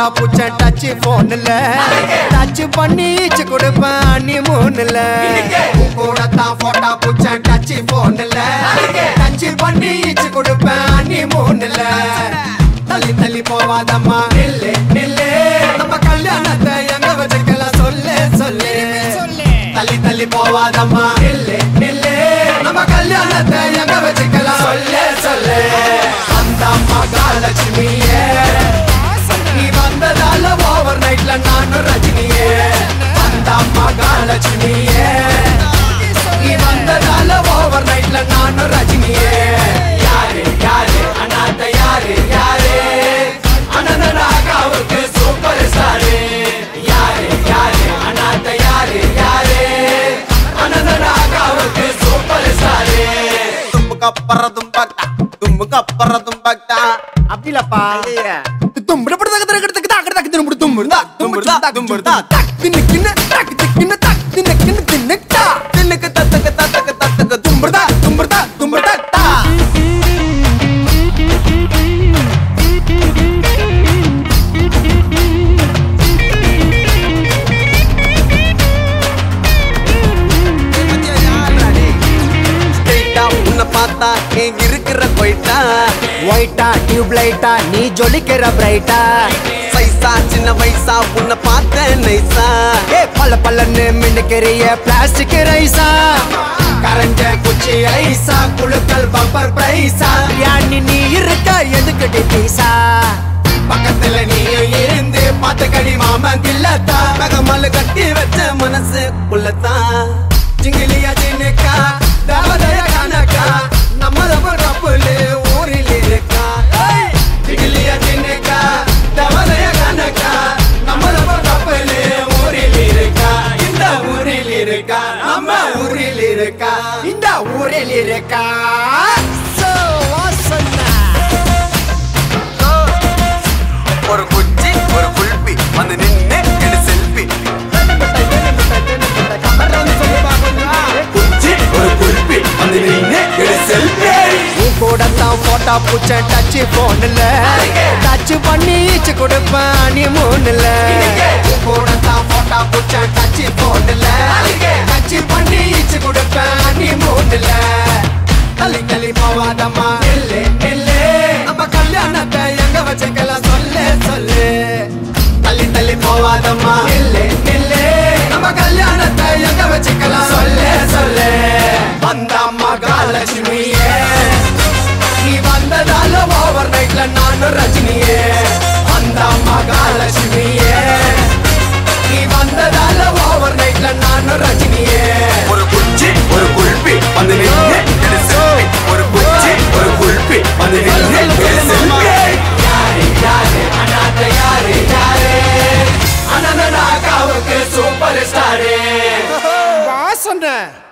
போட்டா புச்ச டச் போன்ல டச் பண்ணி ஈச்சு கொடுப்பேன் நீ மூணுல கூட தான் போட்டா புச்ச டச் போன்ல டச் பண்ணி ஈச்சு கொடுப்பேன் நீ மூணுல தள்ளி தள்ளி போவாதம்மா நில்லு நில்லு நம்ம கல்யாணத்தை எங்க வச்சுக்கலாம் சொல்லு சொல்லு தள்ளி தள்ளி போவாதம்மா நில்லு நில்லு நம்ம கல்யாணத்தை எங்க வச்சுக்கலாம் சொல்லு சொல்லு அந்த மகாலட்சுமியே நீ வந்ததால ஓவர் நைட்ல நானும் ரஜினியே அந்த மகாலட்சுமியே நீ வந்ததால ஓவர் நைட்ல நானும் ரஜினியே யாரு யாரு அண்ணாத்த யாரு யாரு அனந்தனாகாவுக்கு சூப்பர் ஸ்டாரு யாரு யாரு அண்ணாத்த யாரு யாரு அனந்தனாகாவுக்கு சூப்பர் ஸ்டாரு தும்புக்கு அப்புறம் தும்பக்டா தும்புக்கு அப்புறம் தும்பக்டா அப்படி இல்லப்பா ஐயா தின்னுக்கு தத்துக்கு தத்துக்கு தத்துக்கு தும்புடா தும்புடா தும்புடா டா ஸ்ட்ரெயிட்டா உன்னை பார்த்தா நீ இருக்கிற போயிட்டா ஒயிட்டா டியூப் லைட்டா நீ ஜொலிக்கிற பிரைட்டா சைஸா சின்ன வயசா உன்னை பார்த்த நைஸா ஏ பல்ல பல்லன்னு மின்னுக்கிறிய பிளாஸ்டிக் ரைஸா கரஞ்ச குச்சி ஐசா குழுக்கள் பம்பர் பிரைஸா யானி நீ இருக்க எதுக்கு பீசா பக்கத்துல நீயும் இருந்து பார்த்த கடி மாமன் இல்லத்தா மகமல்லு கட்டி வச்ச மனசு உள்ளதான் ஜிங்கிலியா ஜினுக்கா தேவதைய கணக்கா நம்ம ரப்பர் கப்புலு ஊரில் இருக்கா ஏய்! ஜிங்கிலியா ஜினுக்கா தேவதைய கணக்கா நம்ம ரப்பர் கப்புலு ஊரில் இருக்கா இந்த ஊரில் இருக்கா நம்ம ஊரில் இருக்கா இந்த ஊரில் இருக்கா So, வாசனா. ஒரு குச்சி ஒரு குல்பி வந்து நின்னு எடு செல்ஃபி குச்சி ஒரு குல்பி வந்து நின்னு எடு செல்ஃபி உன் கூட தான் போட்டா பூச்ச டச் போன்ல டச் பண்ணி ஈச்சு கொடுப்பேன் நீ மூணுல உன் கூட தான் போட்டா பூச்ச டச் போன்ல டச் பண்ணி ஈச்சு கொடுப்பேன் நீ மூணுல தள்ளி தள்ளி போவாதம்மா நில்லு நில்லு நம்ம கல்யாணத்தை எங்க வச்சுக்கலாம் சொல்லு சொல்லு தள்ளி தள்ளி போவாதம்மா நில்லு நில்லு நம்ம கல்யாணத்தை எங்க வச்சுக்கலாம் சொல்லு சொல்லு வந்த மகாலட்சுமியே நீ வந்ததால ஓவர் நைட்ல நானும் ரஜினியே அந்த மகாலட்சுமியே நீ வந்ததால ஓவர் நைட்ல நானும் ரஜினியே ஒரு குச்சி ஒரு குல்பி வந்து நின்னு எடு செல்ஃபி ஒரு குச்சி ஒரு குல்பி வந்து நின்னு எடு செல்ஃபி யாரு யாரு அனாத யாரு யாரு அனந்தனாகாவுக்கு சூப்பர் ஸ்டாரு வாசனை